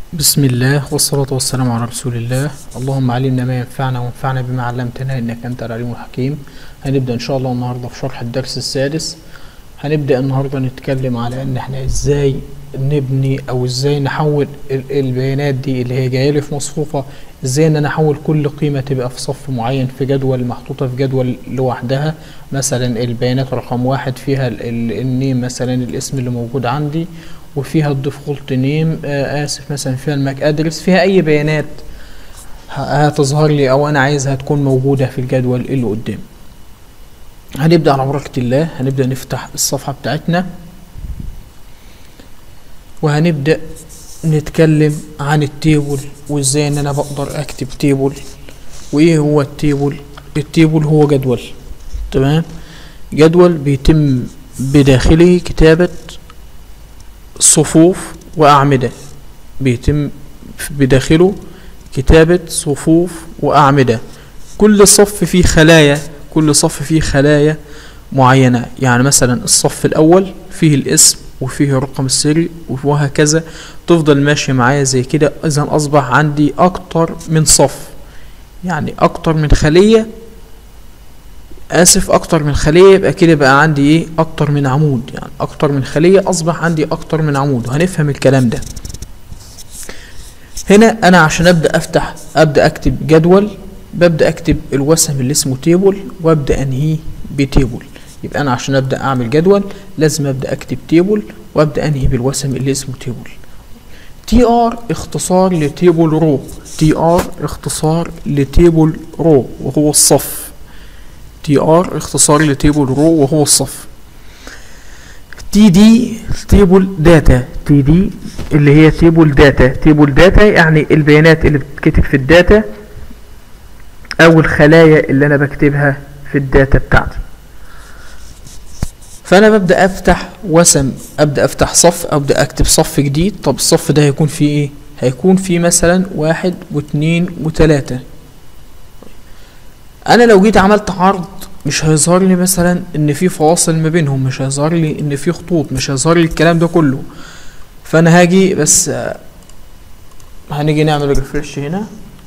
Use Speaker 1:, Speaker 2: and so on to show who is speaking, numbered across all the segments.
Speaker 1: بسم الله والصلاة والسلام على رسول الله اللهم علمنا ما ينفعنا وانفعنا بما علمتنا انك انت العليم الحكيم هنبدأ ان شاء الله النهاردة في شرح الدرس السادس هنبدأ النهاردة نتكلم على ان احنا ازاي نبني او ازاي نحول ال- البيانات دي اللي هي جايه لي في مصفوفة ازاي ان انا احول كل قيمة تبقى في صف معين في جدول محطوطة في جدول لوحدها مثلا البيانات رقم واحد فيها ال- ال- النيم مثلا الاسم اللي موجود عندي وفيها الديفولت نيم آه اسف مثلا فيها الماك ادرس فيها اي بيانات ه- هتظهر لي او انا عايزها تكون موجودة في الجدول اللي قدامي هنبدأ على بركة الله هنبدأ نفتح الصفحة بتاعتنا وهنبدأ نتكلم عن التيبل وازاي ان انا بقدر اكتب تيبل وايه هو التيبل التيبل هو جدول تمام جدول بيتم بداخله كتابة صفوف وأعمدة بيتم بداخله كتابة صفوف وأعمدة كل صف فيه خلايا كل صف فيه خلايا معينة يعني مثلا الصف الأول فيه الاسم وفيه الرقم السري وهكذا تفضل ماشية معايا زي كده إذا أصبح عندي أكتر من صف يعني أكتر من خلية آسف أكتر من خلية يبقى كده بقى عندي إيه أكتر من عمود يعني أكتر من خلية أصبح عندي أكتر من عمود وهنفهم الكلام ده هنا أنا عشان أبدأ أفتح أبدأ أكتب جدول ببدأ أكتب الوسم اللي اسمه تيبل وأبدأ أنهيه بتيبل يبقى أنا عشان أبدأ أعمل جدول لازم أبدأ أكتب تيبل وأبدأ أنهي بالوسم اللي اسمه تيبل تي ار اختصار لتيبل رو تي ار اختصار لتيبل رو وهو الصف تي ار اختصار لتيبل رو وهو الصف تي دي تيبل داتا تي دي اللي هي تيبل داتا تيبل داتا يعني البيانات اللي بتتكتب في الداتا او الخلايا اللي انا بكتبها في الداتا بتاعتي فانا ببدا افتح وسم ابدا افتح صف ابدا اكتب صف جديد طب الصف ده هيكون فيه ايه هيكون فيه مثلا واحد واثنين وثلاثة انا لو جيت عملت عرض مش هيظهر لي مثلا ان في فواصل ما بينهم مش هيظهر لي ان في خطوط مش هيظهر لي الكلام ده كله فانا هاجي بس آه، هنيجي نعمل ريفرش هنا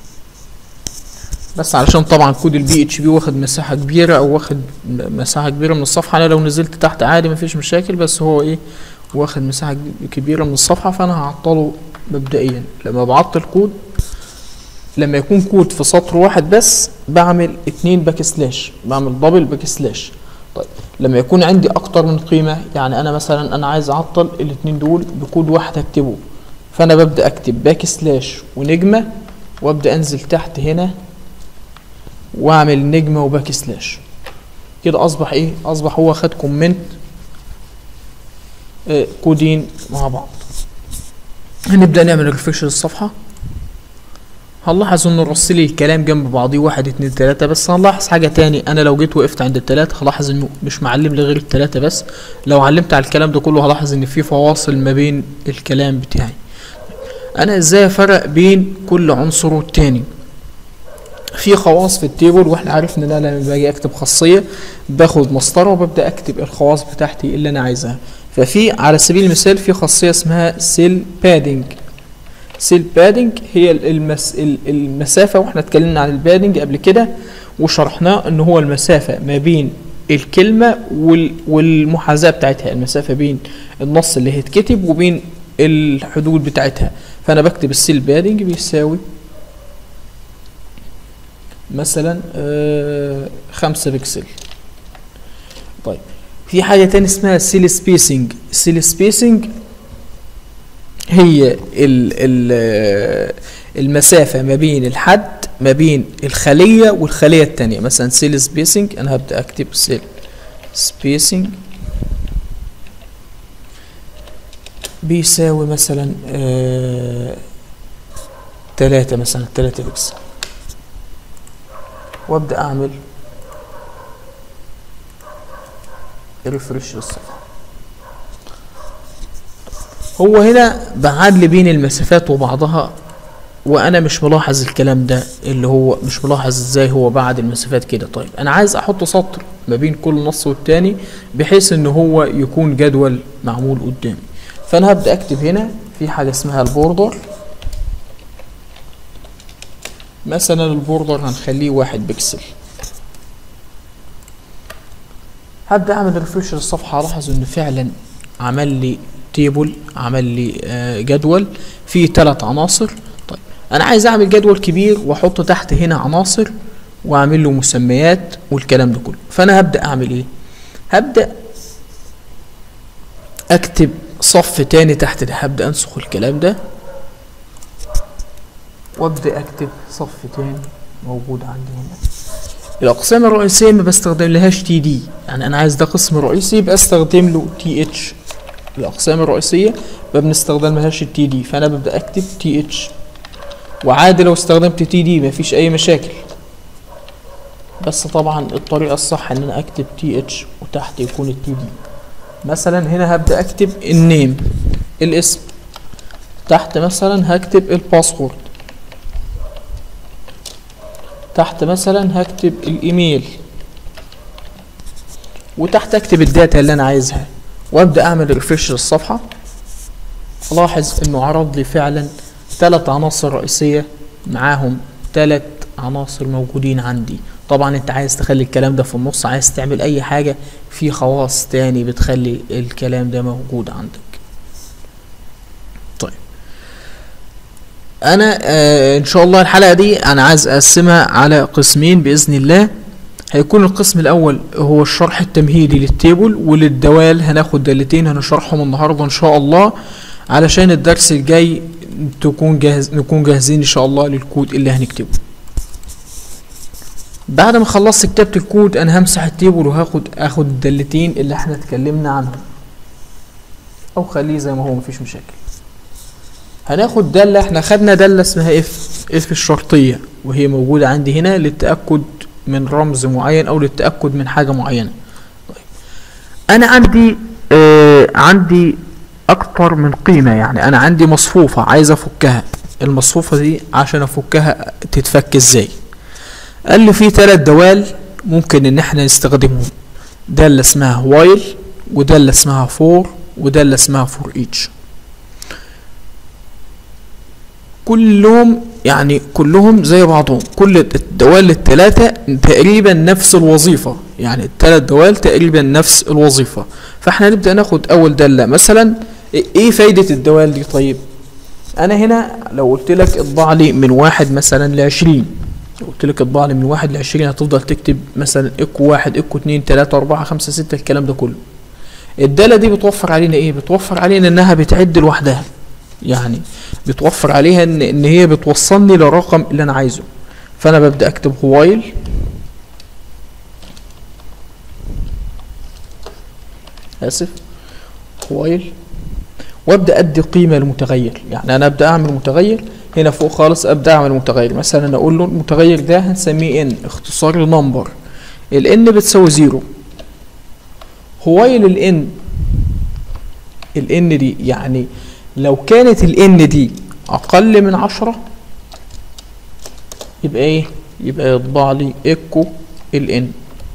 Speaker 1: بس علشان طبعا كود البي اتش بي واخد مساحه كبيره او واخد م- مساحه كبيره من الصفحه انا لو نزلت تحت عادي مفيش مشاكل بس هو ايه واخد مساحه كب- كبيره من الصفحه فانا هعطله مبدئيا لما بعطل كود لما يكون كود في سطر واحد بس بعمل اتنين باك سلاش بعمل دبل باك سلاش طيب لما يكون عندي اكتر من قيمة يعني انا مثلا انا عايز اعطل الاتنين دول بكود واحد اكتبه فانا ببدأ اكتب باك سلاش ونجمة وابدأ انزل تحت هنا واعمل نجمة وباك سلاش كده اصبح ايه اصبح هو خد كومنت آه كودين مع بعض هنبدأ نعمل ريفرش للصفحة هنلاحظ انه رص لي الكلام جنب بعضيه واحد اتنين تلاتة بس هنلاحظ حاجة تاني انا لو جيت وقفت عند التلاتة هلاحظ انه مش معلم لي غير التلاتة بس لو علمت على الكلام ده كله هلاحظ ان في فواصل ما بين الكلام بتاعي انا ازاي افرق بين كل عنصر والتاني في خواص في التيبل واحنا عرفنا ان انا لما باجي اكتب خاصية باخد مسطرة وببدأ اكتب الخواص بتاعتي اللي انا عايزها ففي على سبيل المثال في خاصية اسمها سيل بادنج سيل بادنج هي ال- المس ال- المسافة واحنا اتكلمنا عن البادنج قبل كده وشرحناه ان هو المسافة ما بين الكلمة وال- والمحاذاة بتاعتها المسافة بين النص اللي هيتكتب وبين الحدود بتاعتها فانا بكتب السيل بادنج بيساوي مثلا آه خمسة بكسل طيب في حاجة تاني اسمها سيل سبيسنج السيل سبيسنج هي ال ال المسافة ما بين الحد ما بين الخلية والخلية التانية مثلا سيل سبيسنج أنا هبدأ أكتب سيل سبيسنج بيساوي مثلا آه تلاتة مثلا تلاتة بكسل وابدأ أعمل ريفرش للصفحة هو هنا بعد لي بين المسافات وبعضها وانا مش ملاحظ الكلام ده اللي هو مش ملاحظ ازاي هو بعد المسافات كده طيب انا عايز احط سطر ما بين كل نص والتاني بحيث ان هو يكون جدول معمول قدامي فانا هبدا اكتب هنا في حاجه اسمها البوردر مثلا البوردر هنخليه واحد بكسل هبدأ اعمل ريفرش للصفحة الاحظ انه فعلا عمل لي تيبل عمل لي آه، جدول فيه ثلاث عناصر طيب انا عايز اعمل جدول كبير واحط تحت هنا عناصر واعمل له مسميات والكلام ده كله فانا هبدأ اعمل ايه هبدأ اكتب صف تاني تحت ده هبدأ انسخ الكلام ده وابدأ اكتب صف تاني موجود عندي هنا الاقسام الرئيسيه ما بستخدم لهاش تي دي يعني انا عايز ده قسم رئيسي يبقى استخدم له تي اتش الاقسام الرئيسيه ما بنستخدم لهاش التي دي فانا ببدا اكتب تي اتش وعادي لو استخدمت تي دي مفيش اي مشاكل بس طبعا الطريقه الصح ان انا اكتب تي اتش وتحت يكون التي دي مثلا هنا هبدا اكتب النيم الاسم تحت مثلا هكتب الباسورد تحت مثلا هكتب الايميل وتحت اكتب الداتا اللي انا عايزها وابدا اعمل ريفرش للصفحه الاحظ انه عرض لي فعلا ثلاث عناصر رئيسيه معاهم ثلاث عناصر موجودين عندي طبعا انت عايز تخلي الكلام ده في النص عايز تعمل اي حاجه في خواص تاني بتخلي الكلام ده موجود عندك طيب انا آه ان شاء الله الحلقه دي انا عايز اقسمها على قسمين باذن الله هيكون القسم الاول هو الشرح التمهيدي للتيبل وللدوال هناخد دالتين هنشرحهم النهارده ان شاء الله علشان الدرس الجاي تكون جاهز نكون جاهزين ان شاء الله للكود اللي هنكتبه بعد ما خلصت كتابة الكود انا همسح التيبل وهاخد اخد الدالتين اللي احنا اتكلمنا عنهم او خليه زي ما هو مفيش مشاكل هناخد دالة احنا خدنا دالة اسمها اف اف الشرطية وهي موجودة عندي هنا للتأكد من رمز معين او للتأكد من حاجة معينة طيب. انا عندي آه عندي اكتر من قيمة يعني انا عندي مصفوفة عايز افكها المصفوفة دي عشان افكها تتفك ازاي قال لي في ثلاث دوال ممكن ان احنا نستخدمهم دالة اسمها وايل ودالة اسمها فور ودالة اسمها فور ايتش كلهم يعني كلهم زي بعضهم كل الدوال الثلاثة تقريبا نفس الوظيفة يعني الثلاث دوال تقريبا نفس الوظيفة فاحنا نبدأ ناخد أول دالة مثلا ايه فايدة الدوال دي طيب أنا هنا لو قلت لك اطبع لي من واحد مثلا لعشرين لو قلت لك اطبع لي من واحد لعشرين هتفضل تكتب مثلا اكو واحد اكو اتنين تلاتة أربعة خمسة ستة الكلام ده كله الدالة دي بتوفر علينا ايه بتوفر علينا انها بتعد لوحدها يعني بتوفر عليها ان ان هي بتوصلني للرقم اللي انا عايزه فانا ببدا اكتب وايل اسف وايل وابدا ادي قيمه للمتغير يعني انا ابدا اعمل متغير هنا فوق خالص ابدا اعمل متغير مثلا انا اقول له المتغير ده هنسميه ان اختصار لنمبر الان بتساوي زيرو وايل الان الان دي يعني لو كانت ال n دي اقل من عشرة يبقى ايه يبقى يطبع لي ايكو ال n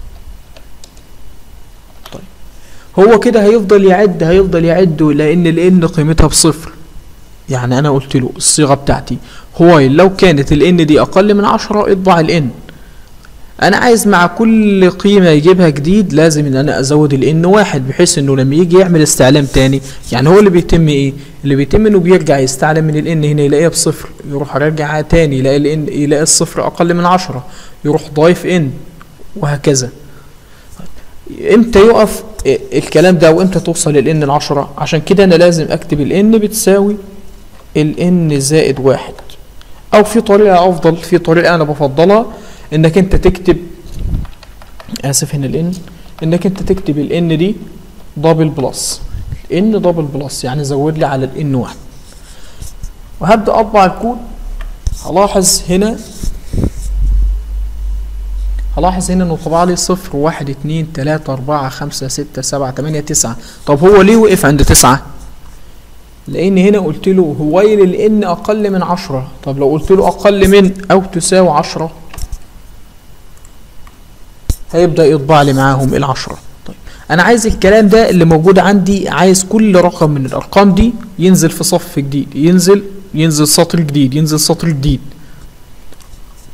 Speaker 1: طيب هو كده هيفضل يعد هيفضل يعد لان ال n قيمتها بصفر يعني انا قلت له الصيغه بتاعتي هو لو كانت ال n دي اقل من عشرة اطبع ال n انا عايز مع كل قيمة يجيبها جديد لازم ان انا ازود الان واحد بحيث انه لما يجي يعمل استعلام تاني يعني هو اللي بيتم ايه اللي بيتم انه بيرجع يستعلم من الان هنا يلاقيها بصفر يروح راجع تاني يلاقي الان يلاقي الصفر اقل من عشرة يروح ضايف ان وهكذا امتى يقف الكلام ده وامتى توصل للان العشرة عشان كده انا لازم اكتب الان بتساوي الان زائد واحد او في طريقة افضل في طريقة انا بفضلها انك انت تكتب اسف هنا الان انك انت تكتب الان دي دبل بلس ان دبل بلس يعني زود لي على الان واحد وهبدا اطبع الكود هلاحظ هنا هلاحظ هنا انه طبع لي صفر واحد اتنين تلاتة اربعة خمسة ستة سبعة تمانية تسعة طب هو ليه وقف عند تسعة لان هنا قلت له هويل الان اقل من عشرة طب لو قلت له اقل من او تساوي عشرة هيبدا يطبع لي معاهم العشرة طيب انا عايز الكلام ده اللي موجود عندي عايز كل رقم من الارقام دي ينزل في صف جديد ينزل ينزل سطر جديد ينزل سطر جديد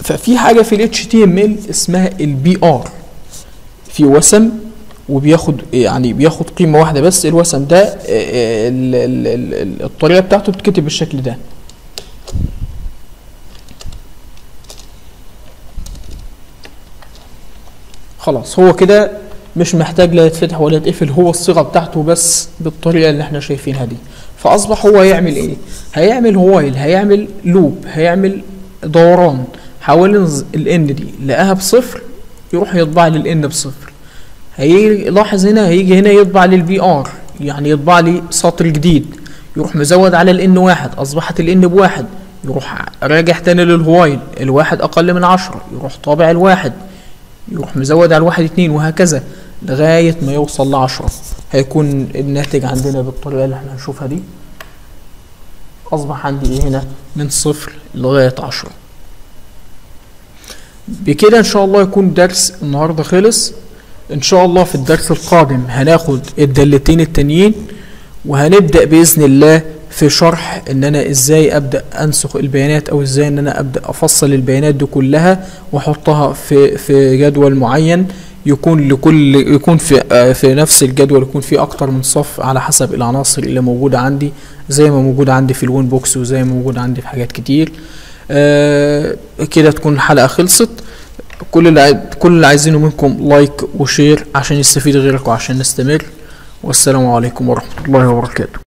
Speaker 1: ففي حاجه في ال HTML اسمها البي ار في وسم وبياخد يعني بياخد قيمه واحده بس الوسم ده آه، آه، ال- ال- ال- ال- الطريقه بتاعته بتتكتب بالشكل ده خلاص هو كده مش محتاج لا يتفتح ولا يتقفل هو الصيغه بتاعته بس بالطريقه اللي احنا شايفينها دي فاصبح هو يعمل ايه هيعمل وايل هيعمل لوب هيعمل دوران حوالين الان دي لقاها بصفر يروح يطبع لي الان بصفر هيجي لاحظ هنا هيجي هنا يطبع لي البي ار يعني يطبع لي سطر جديد يروح مزود على الان واحد اصبحت الان بواحد يروح راجع تاني للهوايل الواحد اقل من عشرة يروح طابع الواحد يروح مزود على الواحد اتنين وهكذا لغاية ما يوصل لعشرة هيكون الناتج عندنا بالطريقة اللي احنا هنشوفها دي أصبح عندي إيه هنا من صفر لغاية عشرة بكده إن شاء الله يكون درس النهاردة خلص إن شاء الله في الدرس القادم هناخد الدالتين التانيين وهنبدأ بإذن الله في شرح ان انا ازاي ابدا انسخ البيانات او ازاي ان انا ابدا افصل البيانات دي كلها واحطها في في جدول معين يكون لكل يكون في آه، في نفس الجدول يكون فيه اكتر من صف على حسب العناصر اللي موجوده عندي زي ما موجود عندي في الوين بوكس وزي ما موجود عندي في حاجات كتير آه كده تكون الحلقه خلصت كل اللي عاي- كل اللي عايزينه منكم لايك وشير عشان يستفيد غيرك وعشان نستمر والسلام عليكم ورحمه الله وبركاته